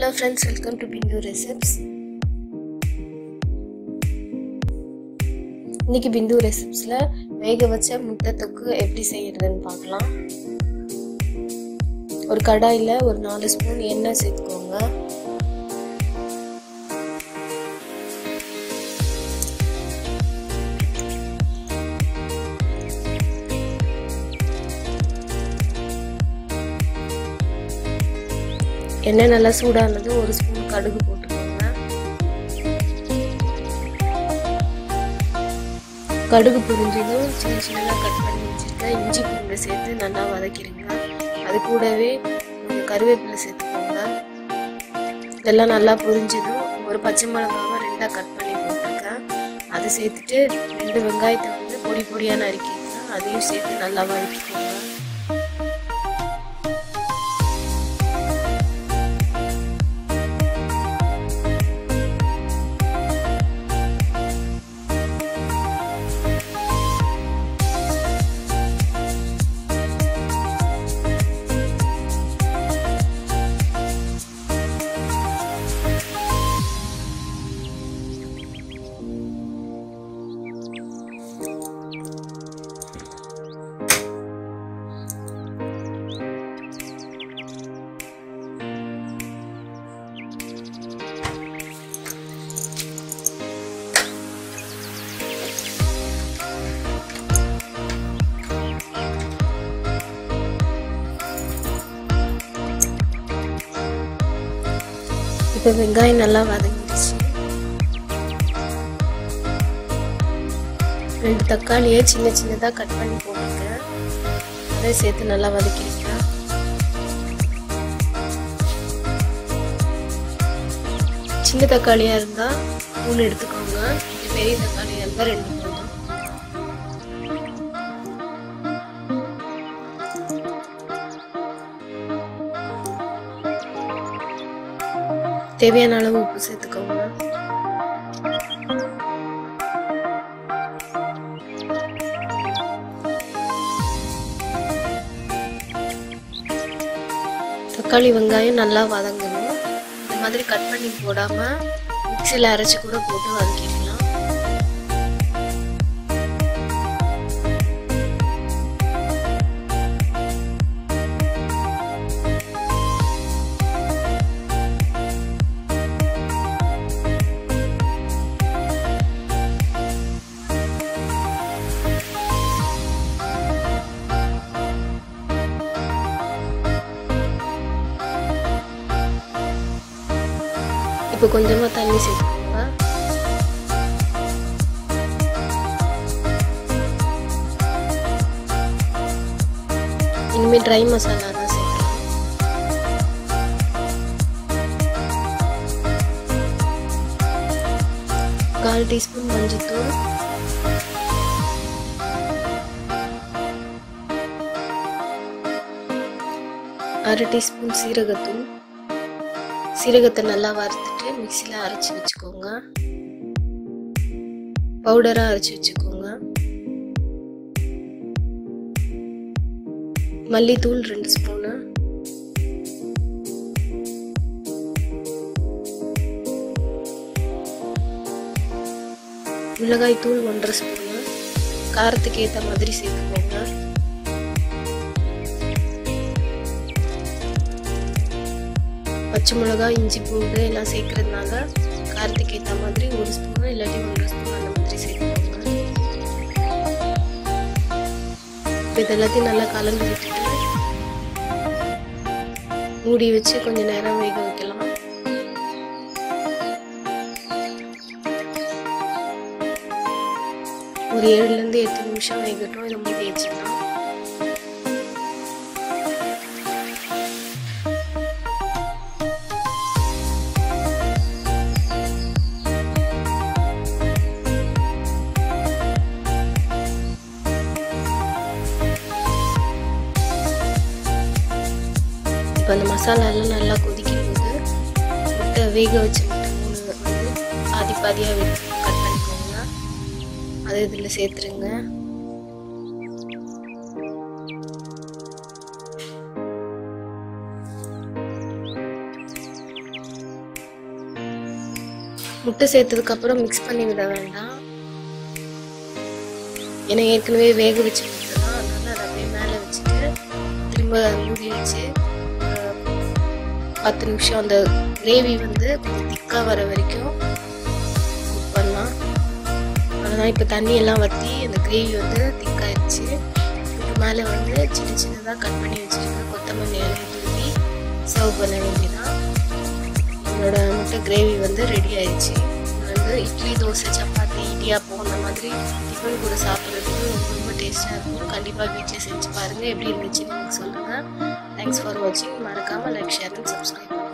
hello friends welcome to Bindu recipes இன்னைக்கு பிந்து ரெசிப்ஸில் வேக வச்ச முட்டை தொக்கு எப்படி செய்யறதுன்னு பார்க்கலாம் ஒரு கடாயில் ஒரு நாலு ஸ்பூன் எண்ணெய் சேர்த்துக்கோங்க எண்ணெய் நல்லா சூடானது ஒரு ஸ்பூன் கடுகு போட்டுக்கோங்க கடுகு புரிஞ்சதும் சின்ன சின்னதாக கட் பண்ணி வச்சுருக்க இஞ்சி பூண்டை சேர்த்து நல்லா வதக்கிடுங்க அது கூடவே கொஞ்சம் கருவேப்பிலை சேர்த்துக்கோங்க இதெல்லாம் நல்லா புரிஞ்சதும் ஒரு பச்சை மிளகாவை ரெண்டாக கட் பண்ணி போட்டிருக்கேன் அதை சேர்த்துட்டு ரெண்டு வெங்காயத்தை வந்து பொடி பொடியாக நறுக்கிங்க அதையும் சேர்த்து நல்லா வதக்கிக்கோங்க இப்போ வெங்காயம் நல்லா வதங்கிடுச்சு ரெண்டு தக்காளியை சின்ன சின்னதாக கட் பண்ணி போட்டுருக்கேன் அதை சேர்த்து நல்லா வதக்கிருக்கேன் சின்ன தக்காளியாக இருந்தால் மூணு எடுத்துக்கோங்க பெரிய தக்காளியாக இருந்தால் ரெண்டு போதும் தேவையான அளவு உப்பு சேர்த்துக்கோங்க தக்காளி வெங்காயம் நல்லா வதங்கணும் இந்த மாதிரி கட் பண்ணி போடாம மிக்சியில் அரைச்சி கூட போட்டு வதக்கிடலாம் இப்போ கொஞ்சமாக தண்ணி சேர்த்துக்கோங்க இனிமேல் ட்ரை மசாலா தான் சேர்க்கலாம் கால் டீஸ்பூன் மஞ்சத்தூள் அரை டீஸ்பூன் சீரகத்தூள் சீரகத்தை நல்லா வறுத்துட்டு மிக்சியில் அரைச்சி வச்சுக்கோங்க பவுடராக அரைச்சி வச்சுக்கோங்க மல்லித்தூள் ரெண்டு ஸ்பூனு மிளகாய் தூள் ஒன்றரை ஸ்பூனு காரத்துக்கு ஏற்ற மாதிரி சேர்த்துக்கோங்க பச்சை மிளகா இஞ்சி பூண்டு எல்லாம் சேர்க்கறதுனால காரத்துக்கு ஏற்ற மாதிரி ஒரு ஸ்பூன் இல்லாட்டி ஒன்றரை ஸ்பூன் அந்த மாதிரி சேர்த்துக்கோங்க இப்போ இதெல்லாத்தையும் நல்லா கலந்து விட்டுட்டு மூடி வச்சு கொஞ்சம் நேரம் வேக வைக்கலாம் ஒரு ஏழுலேருந்து எட்டு நிமிஷம் வேகட்டும் இதை மூடி வச்சுக்கலாம் இப்போ அந்த மசாலாலாம் நல்லா கொதிக்கும் போது முட்டை வேக வச்ச முட்டை மூணு வந்து பாதி பாதியாக கட் பண்ணிக்கோங்க அதை இதில் சேர்த்துருங்க முட்டை சேர்த்ததுக்கப்புறம் மிக்ஸ் பண்ணி விட வேண்டாம் ஏன்னா ஏற்கனவே வேக வச்சு முட்டை தான் அதனால அதை அப்படியே மேலே வச்சுட்டு திரும்ப மூடி வச்சு அஹ், பத்து நிமிஷம் அந்த கிரேவி வந்து கொஞ்சம் திக்காக வர வரைக்கும் குக் பண்ணலாம் அவ்வளோதான் இப்போ தண்ணி எல்லாம் வற்றி அந்த கிரேவி வந்து திக்காயிருச்சு இதுக்கு மேலே வந்து சின்ன சின்னதாக கட் பண்ணி வச்சுருக்க கொத்தமல்லி இலையை தூவி சர்வ் பண்ண வேண்டியதான் என்னோட முட்டை கிரேவி வந்து ரெடி ஆயிடுச்சு இது வந்து இட்லி தோசை சப்பாத்தி இடியாப்பம் அந்த மாதிரி டிஃபன் கூட சாப்பிட்றதுக்கு ரொம்ப ரொம்ப டேஸ்ட்டாக இருக்கும் கண்டிப்பாக வீட்டில் செஞ்சு பாருங்கள் எப்படி இருந்துச்சுன்னு எனக்கு சொல்லுங்கள் தேங்க்ஸ் ஃபார் வாட்சிங் மறக்காமல் லைக் ஷேர் அண்ட் சப்ஸ்கிரைப்